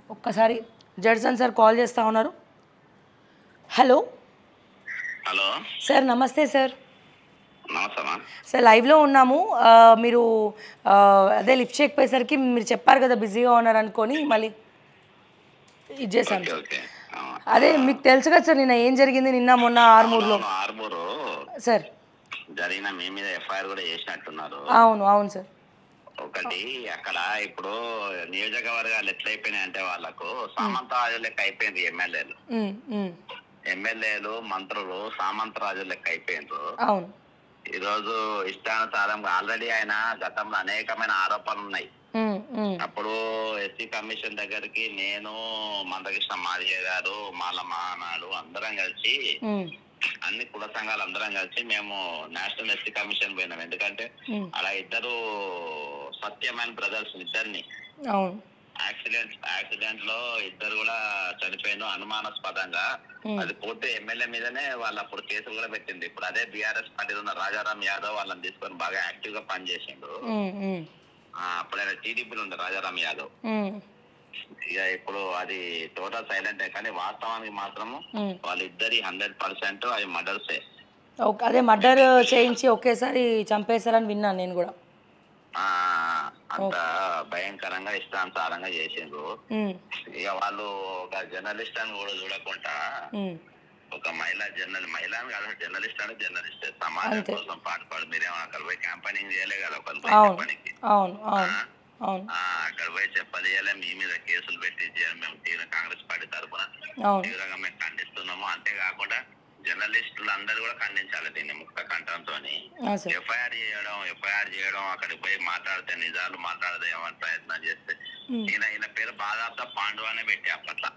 ఒక్కసారి Judson sir call చేస్తా ఉన్నారు హలో హలో సార్ నమస్తే సార్ నమస్తమా సార్ లైవ్లో ఉన్నాము ఆ, మీరు ఆ, అదే లిఫ్ట్ చేయకపోయేసరికి మీరు చెప్పారు కదా బిజీగా ఉన్నారు అనుకొని మళ్ళీ ఇది చేశాను ఓకే ఓకే ఆ. అదే మీకు తెలుసు కదా సార్ నిన్న ఏం జరిగింది నిన్న మొన్న ఆర్మూర్లో అవును, ఆర్మూరు సార్ జరిగిన మీ మీద ఎఫ్ఐఆర్ కూడా చేసినట్టున్నారు అవును అవును సార్ ఒకటి అక్కడ ఇప్పుడు నియోజకవర్గాలు ఎట్లయిపోయినాయి అంటే వాళ్ళకు సామంత రాజు లెక్క అయిపోయింది ఎమ్మెల్యేలు ఉమ్, ఉమ్, ఎమ్మెల్యేలు మంత్రులు సామంత రాజు లెక్క అయిపోయిండ్రు అవును ఈ రోజు ఇష్టానుసారంగా ఆల్రెడీ ఆయన గతంలో అనేకమైన ఆరోపణలు ఉన్నాయి ఉమ్, ఉమ్, అప్పుడు ఎస్సీ కమిషన్ దగ్గరికి నేను మందకృష్ణ మాదిగ గారు మాల మహానాడు అందరం కలిసి ఉమ్, అన్ని కుల సంఘాలు అందరం కలిసి మేము నేషనల్ ఎస్సీ కమిషన్ పోయినాం ఎందుకంటే ఉమ్, అలా ఇద్దరు సత్యమైన బ్రదర్స్ ఇద్దరిని అవును యాక్సిడెంట్ యాక్సిడెంట్ లో ఇద్దరు కూడా చనిపోయిన అనుమానాస్పదంగా అది పూర్తి ఎమ్మెల్యే మీదనే వాళ్ళు అప్పుడు కేసులు కూడా పెట్టింది ఇప్పుడు అదే బీఆర్ఎస్ పార్టీలో ఉన్న రాజారాం యాదవ్ వాళ్ళని తీసుకొని బాగా యాక్టివ్ గా పనిచేసిండు ఉమ్, ఉమ్, ఆ, అప్పుడు ఆయన టీడీపీలో ఉండే రాజారాం యాదవ్ ఉమ్, ఇక ఇప్పుడు అది టోటల్ సైలెంట్ కానీ వాస్తవానికి మాత్రము ఉమ్. వాళ్ళిద్దరి హండ్రెడ్ పర్సెంట్ అవి మర్డర్సే ఓకే అదే మర్డర్ చేయించి ఒకేసారి చంపేశారని విన్నాను నేను కూడా ఆ, అంత భయంకరంగా ఇష్టానుసారంగా చేసిండ్రు ఉమ్, ఇక వాళ్ళు ఒక జర్నలిస్ట్ అని కూడా చూడకుండా ఉమ్, ఒక మహిళా జర్నల్ మహిళ అని కాదు జర్నలిస్ట్ అంటే జర్నలిస్ట్ సమాజం అంతే. కోసం పాటుపడు మీరేమో అక్కడ పోయి క్యాంపెయినింగ్ చేయలే కదా ఒకరు అవును పనికి అవును అవును అవును అక్కడ పోయి చెప్పలేయాలి మీ మీద కేసులు పెట్టి చేయాలి మేము తీవ్ర కాంగ్రెస్ పార్టీ తరఫున అవును తీవ్రంగా మేము ఖండిస్తున్నాము అంతేకాకుండా జర్నలిస్టులు అందరూ కూడా ఖండించాలి దీన్ని ముక్త కంఠంతో ఆ, సార్ ఎఫ్ఐఆర్ చేయడం ఎఫ్ఐఆర్ చేయడం అక్కడికి పోయి మాట్లాడితే నిజాలు మాట్లాడదే ఏమని ప్రయత్నం చేస్తే ఈయన ఈయన పేరు బాధాప్త పాండు అనే పెట్టి అప్పట్లో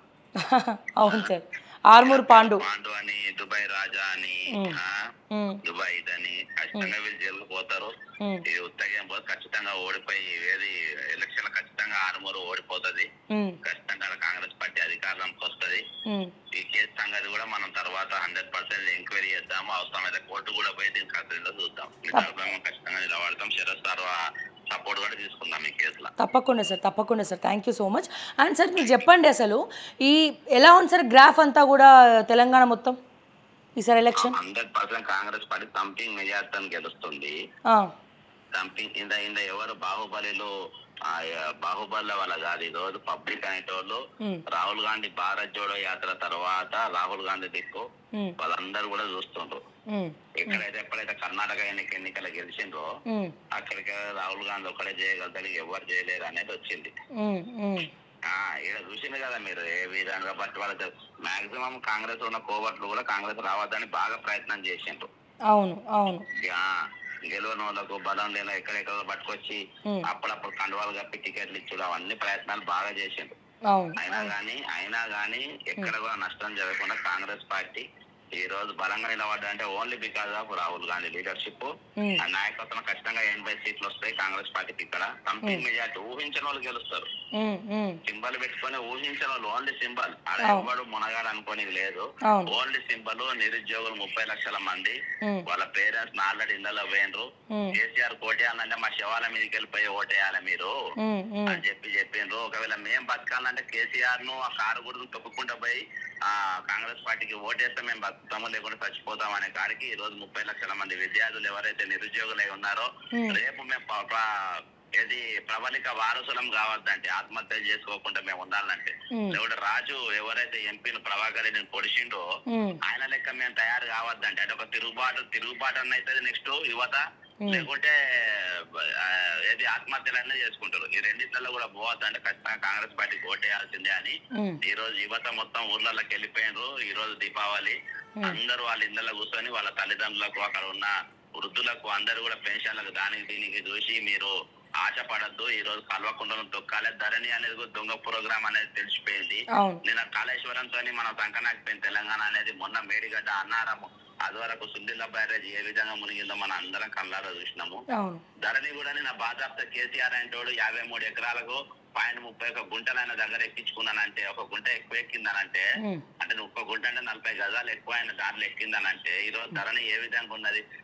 అవును సార్ ఆర్మూర్ పాండు పాండు అని దుబాయ్ రాజా అని ఆ, ఉమ్, దుబాయ్ ఇదని ఖచ్చితంగా వీళ్ళు జైలుకు పోతారు ఉమ్, ఇది ఉత్తగం పోతే ఖచ్చితంగా ఓడిపోయి ఏది ఎలక్షన్ ఖచ్చితంగా ఆరుమూరు ఓడిపోతది ఉమ్, ఖచ్చితంగా ఖచ్చితంగా కాంగ్రెస్ పార్టీ అధికారంలోకి వస్తది ఉమ్, ఈ కేసు సంగతి కూడా మనం తర్వాత హండ్రెడ్ పర్సెంట్ ఎంక్వైరీ చేద్దాము అవసరమైతే కోర్టు కూడా పోయి దీని కథలో చూద్దాం ఈ తరఫున ఖచ్చితంగా నిలబడతాం శరత్ సార్ సపోర్ట్ కూడా తీసుకుందాం ఈ కేసులో తప్పకుండా సార్ తప్పకుండా sir thank you so much and sir మీరు చెప్పండి అసలు ఈ ఎలా ఉంది సార్ గ్రాఫ్ అంతా కూడా తెలంగాణ మొత్తం ఈసారి election hundred percent Congress party thumping majority గెలుస్తుంది ఆ, థంపింగ్ ఇంత ఇంత ఎవరు బాహుబలిలో ఆ, బాహుబలి వాళ్ళ కాదు ఈ రోజు పబ్లిక్ అనేటోళ్ళు ఉమ్, రాహుల్ గాంధీ భారత్ జోడో యాత్ర తర్వాత రాహుల్ గాంధీ దిక్కు ఉమ్, వాళ్ళందరూ కూడా చూస్తుండ్రు ఉమ్, ఎక్కడైతే ఎప్పుడైతే కర్ణాటక ఎన్నిక ఎన్నికలు గెలిచిండ్రో ఉమ్, అక్కడికి రాహుల్ గాంధీ ఒక్కడే చేయగలుగుతాడు ఎవరు చేయలేరు అనేది వచ్చింది ఉమ్, ఉమ్, ఆ ఇక్కడ చూసింది కదా మీరు ఏ విధంగా బట్టి వాళ్ళ మాక్సిమం కాంగ్రెస్ ఉన్న కోవట్లు కూడా కాంగ్రెస్ రావద్దని బాగా ప్రయత్నం చేసిండ్రు అవును అవును ఆ, గెలవని వాళ్ళకు బలం లేని ఎక్కడెక్కడ పట్టుకొచ్చి ఉమ్, అప్పుడప్పుడు కండువాలు కప్పి టికెట్లు ఇచ్చుడు అవన్నీ ప్రయత్నాలు బాగా చేసిండ్రు అవును అయినా గానీ అయినా గానీ ఎక్కడ కూడా నష్టం జరగకుండా కాంగ్రెస్ పార్టీ ఈ రోజు బలంగా నిలబడ్డంటే only because of Rahul Gandhi leadership um, ఆ నాయకత్వం ఖచ్చితంగా ఎనభై సీట్లు వస్తాయి కాంగ్రెస్ పార్టీకి ఇక్కడ కంపెనీ మెజార్టీ ఊహించిన వాళ్ళు గెలుస్తారు ఉమ్, ఉమ్, సింబల్ పెట్టుకొని ఊహించిన వాళ్ళు ఓన్లీ సింబల్ ఆడ అవును. ఎవడు మునగాడు అనుకోని లేదు అవును ఓన్లీ సింబల్ నిరుద్యోగులు ముప్పై లక్షల మంది ఉమ్, వాళ్ళ పేరెంట్స్ ఆల్రెడీ ఇళ్లలో పోయినరు ఉమ్, కేసీఆర్ కోటేయాలంటే మా శవాల మీదకి వెళ్ళిపోయి ఓటేయాలి మీరు ఉమ్, ఉమ్, అని చెప్పి చెప్పిండ్రు ఒకవేళ మేం బతకాలంటే కేసీఆర్ ను ఆ కారు గుర్తును తొక్కుకుంటూ పోయి ఆ కాంగ్రెస్ పార్టీకి ఓటేస్తే మేము బతుకుతాము లేకుంటే చచ్చిపోతాం అనే కాడికి ఈ రోజు ముప్పై లక్షల మంది విద్యార్థులు ఎవరైతే నిరుద్యోగులై ఉన్నారో Hmm. రేపు మేము ప- ప- ఏది ప్రబలిక వారసులం కావద్దంటే ఆత్మహత్యలు చేసుకోకుండా మేము ఉండాలంటే ఉమ్, లేకుంటే రాజు ఎవరైతే ఎంపీని ప్రభాకర్ రెడ్డిని పొడిచిండో ఉమ్, ఆయన లెక్క మేము తయారు కావద్దంటే అంటే ఒక తిరుగుబాటు తిరుగుబాటు అన్న అవుతుంది నెక్స్ట్ యువత Hmm. లేకుంటే ఆ, ఏది ఆత్మహత్యలన్నీ చేసుకుంటారు ఈ రెండిట్లలో కూడా పోవద్దంటే ఖచ్చితంగా కాంగ్రెస్ పార్టీకి ఓటేయాల్సిందే అని ఉమ్, ఈ రోజు యువత మొత్తం ఊర్లలోకి వెళ్ళిపోయినారు ఈ రోజు దీపావళి అందరూ వాళ్ళ ఇళ్ళలో కూర్చొని వాళ్ళ తల్లిదండ్రులకు అక్కడ ఉన్న వృద్ధులకు అందరూ కూడా పెన్షన్లకు దానికి దీనికి చూసి మీరు ఆశపడద్దు ఈ రోజు కల్వకుండను తొక్కాలి ధరణి అనేది కూడా దొంగ ప్రోగ్రామ్ అనేది తెలిసిపోయింది అవును నిన్న కాళేశ్వరంతో మనం సంకనాకపోయింది తెలంగాణ అనేది మొన్న మేడిగడ్డ అన్నారము అది వరకు సుందిల్ల బ్యారేజ్ ఏ విధంగా మునిగిందో మనం అందరం కళ్ళారా చూసినాము అవును ధరణి కూడా నా బాధాప్త కేసీఆర్ అంటోడు యాభై మూడు ఎకరాలకు పాయింట్ ముప్పై ఒక గుంటలైన దగ్గర ఎక్కించుకున్నానంటే ఒక గుంట ఎక్కువ ఎక్కిందనంటే ఉమ్, అంటే నువ్వు ఒక్క గుంట అంటే నలభై గజాలు ఎక్కువ ఆయన దాంట్లో ఎక్కిందనంటే ఈ రోజు ధరని ఏ విధంగా ఉన్నది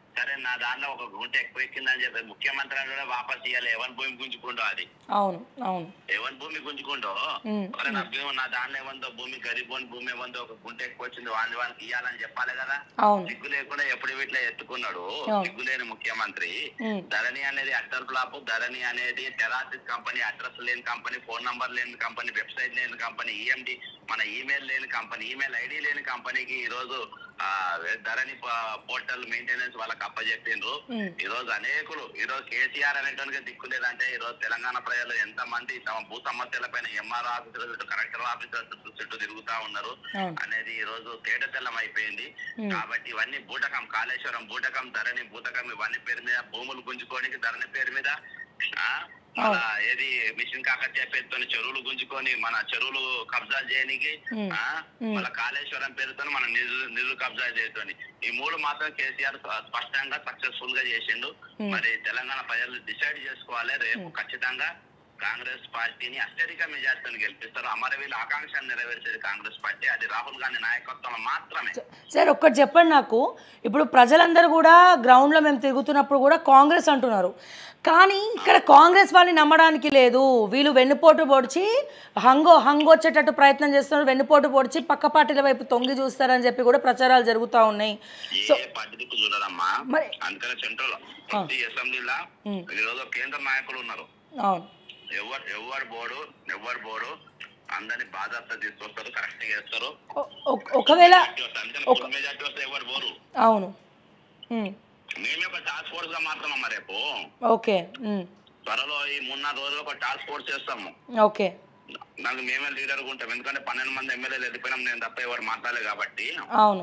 సరే నా దాంట్లో ఒక గుంట ఎక్కువ ఎక్కిందని చెప్పి ముఖ్యమంత్రి కూడా వాపస్ ఇవ్వాలి ఎవరి భూమి గుంజుకుంటో అది అవును అవును ఎవరి భూమి గుంజుకుంటో ఉమ్, మరి నా భూమి నా దాంట్లో ఏమందో భూమి గరీబోని భూమి ఏమందో ఒక గుంట ఎక్కువ వచ్చింది వాళ్ళని వాళ్ళకి ఇవ్వాలని చెప్పాలి కదా అవును సిగ్గు లేకుండా ఎప్పుడు వీటిలో ఎత్తుకున్నాడు అవును. సిగ్గు లేని ముఖ్యమంత్రి ఉమ్, ధరణి అనేది అట్టర్ ఫ్లాప్ ధరణి అనేది టెరాసిస్ కంపెనీ అడ్రస్ లేని కంపెనీ ఫోన్ నంబర్ లేని కంపెనీ వెబ్సైట్ లేని కంపెనీ ఈఎండి మన ఈమెయిల్ లేని కంపెనీ ఈమెయిల్ ఐడి లేని కంపెనీకి ఈ రోజు ఆ, ధరణి ప- పోర్టల్ మెయింటెనెన్స్ వాళ్ళకి అప్పచెప్పిండ్రు ఉమ్, ఈ రోజు అనేకులు ఈ రోజు కేసీఆర్ అనేటువంటి దిక్కు లేదంటే ఈ రోజు తెలంగాణ ప్రజలు ఎంత మంది తమ భూ సమస్యల పైన ఎంఆర్ ఆఫీసర్ చుట్టూ కలెక్టర్ ఆఫీసర్ చుట్టూ చుట్టూ తిరుగుతా ఉన్నారు అవును అనేది ఈ రోజు తేట తెల్లం అయిపోయింది ఉమ్, కాబట్టి ఇవన్నీ బూటకం కాళేశ్వరం బూటకం ధరణి బూటకం ఇవన్నీ పేరు మీద భూములు గుంజుకోనికి ధరణి పేరు మీద ఆ, మన ఏది మిషన్ కాకతీయ పేరుతో చెరువులు గుంజుకొని మన చెరువులు కబ్జా చేయనికి ఉమ్, ఆ, ఉమ్. మన కాళేశ్వరం పేరుతో మన నిధులు నిధులు కబ్జా చేయతోని ఈ మూడు మాత్రం కేసీఆర్ స్ప- స్పష్టంగా సక్సెస్ఫుల్ గా చేసిండు ఉమ్. మరి తెలంగాణ ప్రజలు డిసైడ్ చేసుకోవాలి రేపు ఖచ్చితంగా కాంగ్రెస్ పార్టీని అత్యధిక మెజార్టీని గెలిపిస్తారు అమరవీల ఆకాంక్షను నెరవేర్చేది కాంగ్రెస్ పార్టీ అది రాహుల్ గాంధీ నాయకత్వంలో మాత్రమే సార్ ఒక్కటి చెప్పండి నాకు ఇప్పుడు ప్రజలందరూ కూడా గ్రౌండ్లో మేము తిరుగుతున్నప్పుడు కూడా కాంగ్రెస్ అంటున్నారు కానీ ఇక్కడ కాంగ్రెస్ వాళ్ళని నమ్మడానికి లేదు వీళ్ళు వెన్నుపోటు పొడిచి హంగో హంగు వచ్చేటట్టు ప్రయత్నం చేస్తున్నారు వెన్నుపోటు పొడిచి పక్క పార్టీల వైపు తొంగి చూస్తారని చెప్పి కూడా ప్రచారాలు జరుగుతూ ఉన్నాయి ఏ పార్టీ దిక్కు చూడరమ్మా మరి అందుకనే సెంట్రల్ ప్రతి అసెంబ్లీలో ఉమ్. ఈరోజు కేంద్ర నాయకులు ఉన్నారు అవును ఎవరు ఎవరు బోర్డు ఎవరు బోర్డు అందరిని బాధ్యత తీసుకొస్తారు కరెక్ట్ చేస్తారు ఒ- ఒ- ఒకవేళ అందుకని ఫుల్ మెజార్టీ వస్తే ఎవరు బోరు అవును ఉమ్, మేమే ఒక టాస్క్ ఫోర్స్ గా మాత్రమమ్మా రేపు ఓకే ఉమ్, త్వరలో ఈ మూడు నాలుగు రోజులు ఒక టాస్క్ ఫోర్స్ చేస్తాము ఓకే నాకు మేమే లీడర్ ఉంటాం ఎందుకంటే పన్నెండు మంది ఎమ్మెల్యేలు వెళ్ళిపోయినాం నేను తప్ప ఎవరు మాట్లాడలేదు కాబట్టి అవును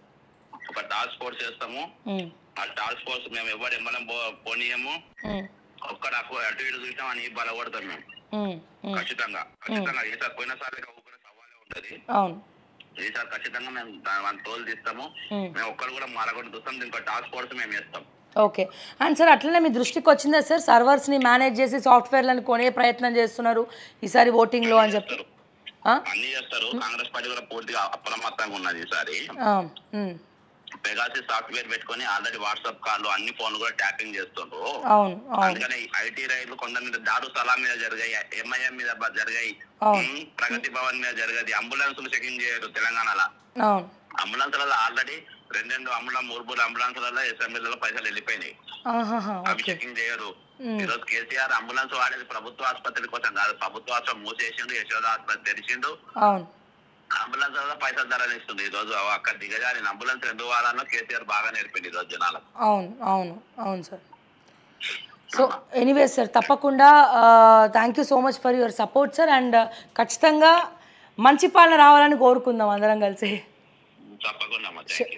ఒక టాస్క్ ఫోర్స్ చేస్తాము ఉమ్, ఆ టాస్క్ ఫోర్స్ మేము ఎవరు ఎమ్మెల్యే పోనీయము ఉమ్, ఒక్కడ అటు ఇటు చూసాం అని బలపడతాం మేము ఉమ్, ఉమ్, ఖచ్చితంగా ఖచ్చితంగా ఈసారి పోయినసారి ఊపిరి సవాలే ఉంటది అవును ఈసారి ఖచ్చితంగా మేము దా- వాళ్ళ తోలు తీస్తాము ఉమ్. మేము ఒక్కరు కూడా మారకుండా చూస్తాం దీనికి టాస్క్ ఫోర్స్ మేము వేస్తాం ఓకే అండ్ సార్ అట్లనే మీ దృష్టికి వచ్చిందా సార్ సర్వర్స్ని మేనేజ్ చేసి సాఫ్ట్వేర్లను కొనే ప్రయత్నం చేస్తున్నారు ఈసారి ఓటింగ్లో అని చెప్పి ఆ? అన్ని చేస్తారు కాంగ్రెస్ పార్టీ కూడా పూర్తిగా అప్రమత్తంగా ఉన్నది ఈసారి ఆ, ఉమ్, పెగాసి సాఫ్ట్వేర్ పెట్టుకొని ఆల్రెడీ వాట్సాప్ కాల్ అన్ని ఫోన్లు కూడా ట్యాపింగ్ చేస్తుండ్రు అవును అవును అందుకని ఐటీ రైళ్లు కొందరి మీద దారు సలాం మీద జరిగాయి ఎంఐఎం మీద బ- జరిగాయి అవును. ఉమ్, ప్రగతి భవన్ మీద జరిగేది అంబులెన్సులు చెకింగ్ చేయరు తెలంగాణలో అవును అంబులెన్స్లలో ఆల్రెడీ రెండు రెండు అంబులెన్స్ మూడు మూడు అంబులెన్స్లలో అసెంబ్లీలలో పైసలు వెళ్ళిపోయినాయి ఆహాహా, అవి ఓకే చెకింగ్ చేయరు ఉమ్, ఈరోజు కేసీఆర్ అంబులెన్స్ వాడేది ప్రభుత్వ ఆసుపత్రి కోసం కాదు ప్రభుత్వ ఆసుపత్రి మూసేసిండు యశోద ఆసుపత్రి తెరిచిండు అవును అంబులెన్స్ వల్ల పైసలు ధరనిస్తుంది ఈ రోజు అక్కడ దిగజారి అంబులెన్స్ రెండు వారాల్లో కేసీఆర్ బాగా నేర్పింది ఈ రోజు జనాలకు అవును అవును అవును సార్ సో ఎనీవేస్ సార్ తప్పకుండా thank you so much for your support sir and ఖచ్చితంగా మంచి పాలన రావాలని కోరుకుందాం అందరం కలిసి తప్పకుండా అమ్మ థ్యాంక్